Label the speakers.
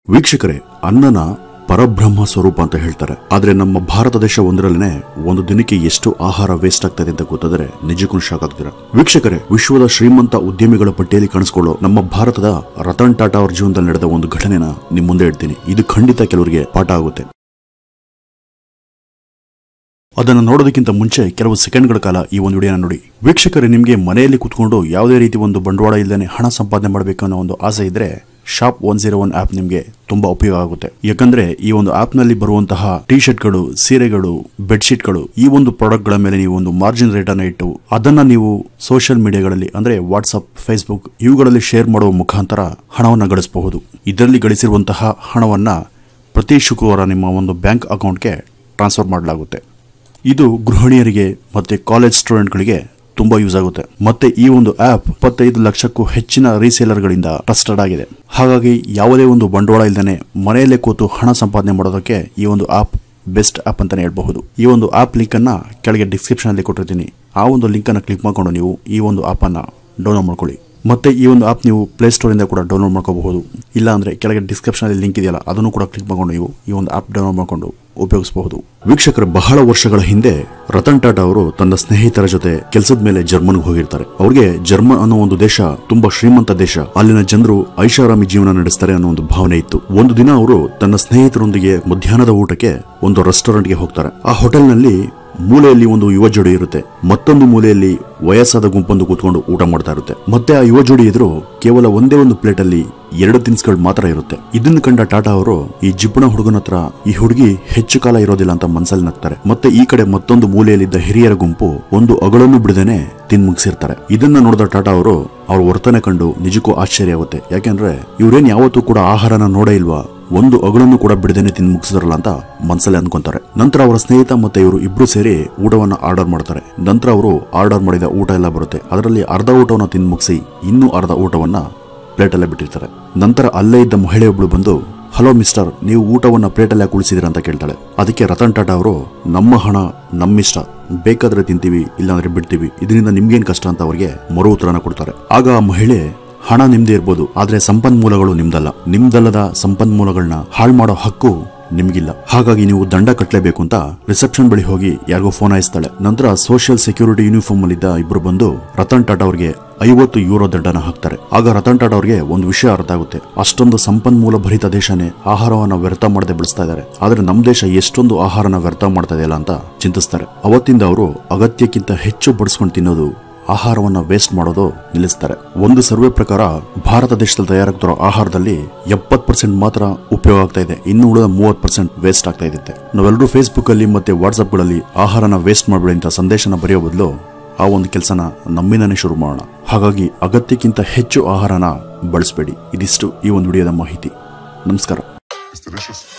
Speaker 1: ವೀಕ್ಷಕರೇ ಅನ್ನನ ಪರಬ್ರಹ್ಮ ಸ್ವರೂಪ ಅಂತ ಹೇಳ್ತಾರೆ ಆದ್ರೆ ನಮ್ಮ ಭಾರತ ದೇಶ ಒಂದರಲ್ಲೇ ಒಂದು ದಿನಕ್ಕೆ ಎಷ್ಟು ಆಹಾರ ವೇಸ್ಟ್ ಆಗ್ತಾ ಇದೆ ಅಂತ ಗೊತ್ತಾದ್ರೆ ನಿಜಕ್ಕೂ ಶಾಕ್ ಆಗ್ತೀರಾ ವೀಕ್ಷಕರೇ ವಿಶ್ವದ ಶ್ರೀಮಂತ ಉದ್ಯಮಿಗಳ ಪಟ್ಟಿಯಲ್ಲಿ ಕಾಣಿಸ್ಕೊಳ್ಳೋ ನಮ್ಮ ಭಾರತದ ರತನ್ ಟಾಟಾ ಅವ್ರ ಜೀವನದಲ್ಲಿ ನಡೆದ ಒಂದು ಘಟನೆನ ನಿಮ್ ಮುಂದೆ ಇಡ್ತೀನಿ ಇದು ಖಂಡಿತ ಕೆಲವರಿಗೆ ಪಾಠ ಆಗುತ್ತೆ ಅದನ್ನು ನೋಡೋದಕ್ಕಿಂತ ಮುಂಚೆ ಕೆಲವು ಸೆಕೆಂಡ್ಗಳ ಕಾಲ ಈ ಒಂದು ವಿಡಿಯೋನ ನೋಡಿ ವೀಕ್ಷಕರೇ ನಿಮಗೆ ಮನೆಯಲ್ಲಿ ಕುತ್ಕೊಂಡು ಯಾವುದೇ ರೀತಿ ಒಂದು ಬಂಡವಾಳ ಇಲ್ಲದೆ ಹಣ ಸಂಪಾದನೆ ಮಾಡಬೇಕು ಅನ್ನೋ ಒಂದು ಆಸೆ ಇದ್ರೆ shop one zero one app ನಿಮಗೆ ತುಂಬಾ ಉಪಯೋಗ ಆಗುತ್ತೆ ಯಾಕಂದ್ರೆ ಈ ಒಂದು ಆಪ್ ನಲ್ಲಿ ಬರುವಂತಹ ಟಿ ಶರ್ಟ್ಗಳು ಸೀರೆಗಳು ಬೆಡ್ಶೀಟ್ಗಳು ಈ ಒಂದು ಪ್ರಾಡಕ್ಟ್ ಗಳ ಮೇಲೆ ನೀವು ಒಂದು ಮಾರ್ಜಿನ್ ರೇಟ್ ಅನ್ನ ಇಟ್ಟು ಅದನ್ನ ನೀವು ಸೋಷಿಯಲ್ ಮೀಡಿಯಾಗಳಲ್ಲಿ ಅಂದ್ರೆ ವಾಟ್ಸ್ಆಪ್ ಫೇಸ್ಬುಕ್ ಇವುಗಳಲ್ಲಿ ಶೇರ್ ಮಾಡುವ ಮುಖಾಂತರ ಹಣವನ್ನು ಗಳಿಸಬಹುದು ಇದರಲ್ಲಿ ಗಳಿಸಿರುವಂತಹ ಹಣವನ್ನ ಪ್ರತಿ ಶುಕ್ರವಾರ ನಿಮ್ಮ ಒಂದು ಬ್ಯಾಂಕ್ ಅಕೌಂಟ್ಗೆ ಟ್ರಾನ್ಸ್ಫರ್ ಮಾಡಲಾಗುತ್ತೆ ಇದು ಗೃಹಿಣಿಯರಿಗೆ ಮತ್ತೆ ಕಾಲೇಜ್ ಸ್ಟೂಡೆಂಟ್ಗಳಿಗೆ ತುಂಬಾ ಯೂಸ್ ಆಗುತ್ತೆ ಮತ್ತೆ ಈ ಒಂದು ಆಪ್ ಇಪ್ಪತ್ತೈದು ಲಕ್ಷಕ್ಕೂ ಹೆಚ್ಚಿನ ರೀಸೇಲರ್ಗಳಿಂದ ಟ್ರಸ್ಟೆಡ್ ಆಗಿದೆ ಹಾಗಾಗಿ ಯಾವುದೇ ಒಂದು ಬಂಡವಾಳ ಇಲ್ಲದೆ ಮನೆಯಲ್ಲೇ ಕೂತು ಹಣ ಸಂಪಾದನೆ ಮಾಡೋದಕ್ಕೆ ಈ ಒಂದು ಆಪ್ ಬೆಸ್ಟ್ ಆಪ್ ಅಂತಾನೆ ಹೇಳ್ಬಹುದು ಈ ಒಂದು ಆಪ್ ಲಿಂಕ್ ಅನ್ನ ಕೆಳಗೆ ಡಿಸ್ಕ್ರಿಪ್ಷನ್ ಅಲ್ಲಿ ಕೊಟ್ಟಿರ್ತೀನಿ ಆ ಒಂದು ಲಿಂಕ್ ಅನ್ನ ಕ್ಲಿಕ್ ಮಾಡ್ಕೊಂಡು ನೀವು ಈ ಒಂದು ಆಪ್ ಅನ್ನ ಡೌನ್ಲೋಡ್ ಮಾಡ್ಕೊಳ್ಳಿ ಮತ್ತೆ ಈ ಒಂದು ಆಪ್ ನೀವು ಪ್ಲೇಸ್ಟೋರ್ ಇಂದ ಕೂಡ ಡೌನ್ಲೋಡ್ ಮಾಡ್ಕೋಬಹುದು ಇಲ್ಲ ಅಂದ್ರೆ ಕೆಳಗೆ ಡಿಸ್ಕ್ರಿಪ್ಷನ್ ಅಲ್ಲಿ ಲಿಂಕ್ ಇದೆಯಲ್ಲ ಅದನ್ನು ಕೂಡ ಕ್ಲಿಕ್ ಮಾಡ್ಕೊಂಡು ನೀವು ಈ ಒಂದು ಆಪ್ ಡೌನ್ಲೋಡ್ ಮಾಡ್ಕೊಂಡು ಉಪಯೋಗಿಸಬಹುದು ವೀಕ್ಷಕರು ಬಹಳ ವರ್ಷಗಳ ಹಿಂದೆ ರತನ್ ಟಾಟಾ ಅವರು ತನ್ನ ಸ್ನೇಹಿತರ ಜೊತೆ ಕೆಲಸದ ಮೇಲೆ ಜರ್ಮನ್ಗೆ ಹೋಗಿರ್ತಾರೆ ಅವ್ರಿಗೆ ಜರ್ಮನ್ ಅನ್ನೋ ಒಂದು ದೇಶ ತುಂಬಾ ಶ್ರೀಮಂತ ದೇಶ ಅಲ್ಲಿನ ಜನರು ಐಷಾರಾಮಿ ಜೀವನ ನಡೆಸ್ತಾರೆ ಅನ್ನೋ ಒಂದು ಭಾವನೆ ಇತ್ತು ಒಂದು ದಿನ ಅವರು ತನ್ನ ಸ್ನೇಹಿತರೊಂದಿಗೆ ಮಧ್ಯಾಹ್ನದ ಊಟಕ್ಕೆ ಒಂದು ರೆಸ್ಟೋರೆಂಟ್ಗೆ ಹೋಗ್ತಾರೆ ಆ ಹೋಟೆಲ್ನಲ್ಲಿ ಮೂಲೆಯಲ್ಲಿ ಒಂದು ಯುವ ಜೋಡಿ ಇರುತ್ತೆ ಮತ್ತೊಂದು ಮೂಲೆಯಲ್ಲಿ ವಯಸ್ಸಾದ ಗುಂಪೊಂದು ಕೂತ್ಕೊಂಡು ಊಟ ಮಾಡ್ತಾ ಇರುತ್ತೆ ಮತ್ತೆ ಆ ಯುವ ಜೋಡಿ ಎದುರು ಕೇವಲ ಒಂದೇ ಒಂದು ಪ್ಲೇಟ್ ಅಲ್ಲಿ ಎರಡು ತಿನಿಸುಗಳು ಮಾತ್ರ ಇರುತ್ತೆ ಇದನ್ನು ಕಂಡ ಟಾಟಾ ಅವರು ಈ ಜಿಬ್ಬಣ ಹುಡುಗನ ಹತ್ರ ಈ ಹುಡುಗಿ ಹೆಚ್ಚು ಕಾಲ ಇರೋದಿಲ್ಲ ಅಂತ ಮನ್ಸಲ್ಲಿ ನಗ್ತಾರೆ ಮತ್ತೆ ಈ ಕಡೆ ಮತ್ತೊಂದು ಮೂಲೆಯಲ್ಲಿದ್ದ ಹಿರಿಯರ ಗುಂಪು ಒಂದು ಅಗಳನ್ನು ಬಿಡದೇನೆ ತಿನ್ ಮುಗಿಸಿರ್ತಾರೆ ಇದನ್ನ ನೋಡಿದ ಟಾಟಾ ಅವರು ಅವ್ರ ವರ್ತನೆ ಕಂಡು ನಿಜಕ್ಕೂ ಆಶ್ಚರ್ಯ ಆಗುತ್ತೆ ಯಾಕೆಂದ್ರೆ ಇವ್ರೇನ್ ಯಾವತ್ತೂ ಕೂಡ ಆಹಾರನ ನೋಡೇ ಇಲ್ವಾ ಒಂದು ಅಗಳನ್ನು ಕೂಡ ಬಿಡದೇನೆ ತಿಂದು ಮುಗಿಸಿದ್ರಲ್ಲ ಅಂತ ಮನಸ್ಸಲ್ಲಿ ಅನ್ಕೊಂತಾರೆ ನಂತರ ಅವರ ಸ್ನೇಹಿತ ಮತ್ತೆ ಇವರು ಇಬ್ರು ಸೇರಿ ಊಟವನ್ನ ಆರ್ಡರ್ ಮಾಡ್ತಾರೆ ನಂತರ ಅವರು ಆರ್ಡರ್ ಮಾಡಿದ ಊಟ ಎಲ್ಲ ಬರುತ್ತೆ ಅದರಲ್ಲಿ ಅರ್ಧ ಊಟವನ್ನ ತಿಂದು ಮುಗಿಸಿ ಇನ್ನೂ ಅರ್ಧ ಊಟವನ್ನ ಪ್ಲೇಟಲ್ಲೇ ಬಿಟ್ಟಿರ್ತಾರೆ ನಂತರ ಅಲ್ಲೇ ಇದ್ದ ಮಹಿಳೆಯೊಬ್ಳು ಬಂದು ಹಲೋ ಮಿಸ್ಟರ್ ನೀವು ಊಟವನ್ನ ಪ್ಲೇಟಲ್ಲೇ ಕುಳಿಸಿದಿರ ಅಂತ ಕೇಳ್ತಾಳೆ ಅದಕ್ಕೆ ರತನ್ ಟಾಟಾ ಅವರು ನಮ್ಮ ಹಣ ನಮ್ಮಿಷ್ಟ ಬೇಕಾದ್ರೆ ತಿಂತೀವಿ ಇಲ್ಲಾಂದ್ರೆ ಬಿಡ್ತೀವಿ ಇದರಿಂದ ನಿಮ್ಗೇನ್ ಕಷ್ಟ ಅಂತ ಅವರಿಗೆ ಮರು ಉತ್ತರನ ಕೊಡ್ತಾರೆ ಆಗ ಆ ಮಹಿಳೆ ಹಣ ನಿಮ್ದೇ ಇರ್ಬೋದು ಆದ್ರೆ ಸಂಪನ್ಮೂಲಗಳು ನಿಮ್ದಲ್ಲ ನಿಮ್ದಲ್ಲದ ಸಂಪನ್ಮೂಲಗಳನ್ನ ಹಾಳು ಮಾಡೋ ಹಕ್ಕು ನಿಮ್ಗಿಲ್ಲ ಹಾಗಾಗಿ ನೀವು ದಂಡ ಕಟ್ಟಲೇಬೇಕು ಅಂತ ರಿಸೆಪ್ಷನ್ ಬಳಿ ಹೋಗಿ ಯಾರಿಗೋ ಫೋನ್ ಹಾಯಿಸ್ತಾಳೆ ನಂತರ ಸೋಷಿಯಲ್ ಸೆಕ್ಯೂರಿಟಿ ಯೂನಿಫಾರ್ಮ್ ಅಲ್ಲಿದ್ದ ಇಬ್ರು ಬಂದು ರತನ್ ಟಾಟಾ ಅವರಿಗೆ ಐವತ್ತು ಯೂರೋ ದಂಡನ ಹಾಕ್ತಾರೆ ಆಗ ರತನ್ ಟಾಟಾ ಅವರಿಗೆ ಒಂದು ವಿಷಯ ಅರ್ಥ ಆಗುತ್ತೆ ಅಷ್ಟೊಂದು ಸಂಪನ್ಮೂಲ ಭರಿತ ದೇಶನೇ ಆಹಾರವನ್ನ ವ್ಯರ್ಥ ಮಾಡದೆ ಬೆಳೆಸ್ತಾ ಇದ್ದಾರೆ ಆದ್ರೆ ನಮ್ ದೇಶ ಎಷ್ಟೊಂದು ಆಹಾರನ ವ್ಯರ್ಥ ಮಾಡ್ತಾ ಇದೆಯಲ್ಲ ಅಂತ ಚಿಂತಿಸ್ತಾರೆ ಅವತ್ತಿಂದ ಅವರು ಅಗತ್ಯಕ್ಕಿಂತ ಹೆಚ್ಚು ಬಡಿಸ್ಕೊಂಡು ತಿನ್ನೋದು ಆಹಾರವನ್ನ ವೇಸ್ಟ್ ಮಾಡೋದು ನಿಲ್ಲಿಸ್ತಾರೆ ಒಂದು ಸರ್ವೆ ಪ್ರಕಾರ ಭಾರತ ದೇಶದಲ್ಲಿ ತಯಾರಾಗ್ತಿರೋ ಆಹಾರದಲ್ಲಿ ಎಪ್ಪತ್ ಪರ್ಸೆಂಟ್ ಮಾತ್ರ ಉಪಯೋಗ ಆಗ್ತಾ ಇದೆ ಇನ್ನು ಉಳಿದ ಮೂವತ್ ಪರ್ಸೆಂಟ್ ವೇಸ್ಟ್ ಆಗ್ತಾ ಇದೆ ನಾವೆಲ್ಲರೂ ಫೇಸ್ಬುಕ್ ಅಲ್ಲಿ ಮತ್ತೆ ವಾಟ್ಸ್ಆಪ್ ಗಳಲ್ಲಿ ಆಹಾರನ ವೇಸ್ಟ್ ಮಾಡಬೇಡಿ ಅಂತ ಸಂದೇಶನ ಬರೆಯೋ ಬದಲು ಆ ಒಂದು ಕೆಲಸನ ನಮ್ಮಿಂದನೇ ಶುರು ಮಾಡೋಣ ಹಾಗಾಗಿ ಅಗತ್ಯಕ್ಕಿಂತ ಹೆಚ್ಚು ಆಹಾರನ ಬಳಸಬೇಡಿ ಇದಿಷ್ಟು ಈ ಒಂದು ವಿಡಿಯೋದ ಮಾಹಿತಿ ನಮಸ್ಕಾರ
Speaker 2: It's delicious.